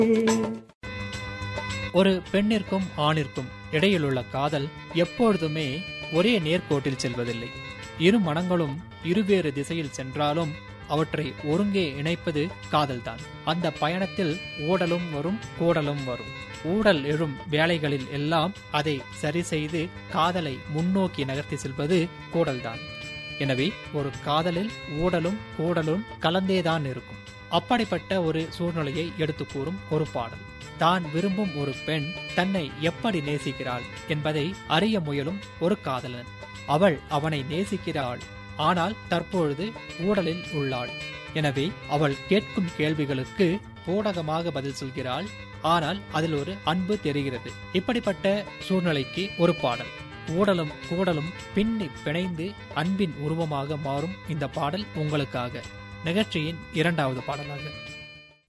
ஒரு பெண்ணிற்கும் ஆணிற்கும் இடையிலுள்ள காதல் எப்பொழுதுமே ஒரே நேர்கோட்டில் செல்வதில்லை இரு மனங்களும் இருவேறு திசையில் சென்றாலும் அவற்றை ஒருங்கே இணைப்பது காதல்தான் அந்த பயணத்தில் ஊடலும் வரும் கூடலும் வரும் ஊடல் எழும் வேலைகளில் எல்லாம் அதை சரி செய்து காதலை முன்னோக்கி நகர்த்தி செல்வது கூடல்தான் எனவே ஒரு காதலில் ஊடலும் கூடலும் கலந்தேதான் இருக்கும் அப்படிப்பட்ட ஒரு சூழ்நிலையை எடுத்து கூறும் ஒரு பாடல் தான் விரும்பும் ஒரு பெண் தன்னை எப்படி நேசிக்கிறாள் என்பதை அறிய முயலும் ஒரு காதலன் அவள் அவனை நேசிக்கிறாள் ஆனால் தற்பொழுது ஊடலில் உள்ளாள் எனவே அவள் கேட்கும் கேள்விகளுக்கு போடகமாக பதில் சொல்கிறாள் ஆனால் அதில் ஒரு அன்பு தெரிகிறது இப்படிப்பட்ட சூழ்நிலைக்கு ஒரு பாடல் ஊடலும் கூடலும் பின்னி பிணைந்து அன்பின் உருவமாக மாறும் இந்த பாடல் உங்களுக்காக நிகழ்ச்சியின் இரண்டாவது பாடலாக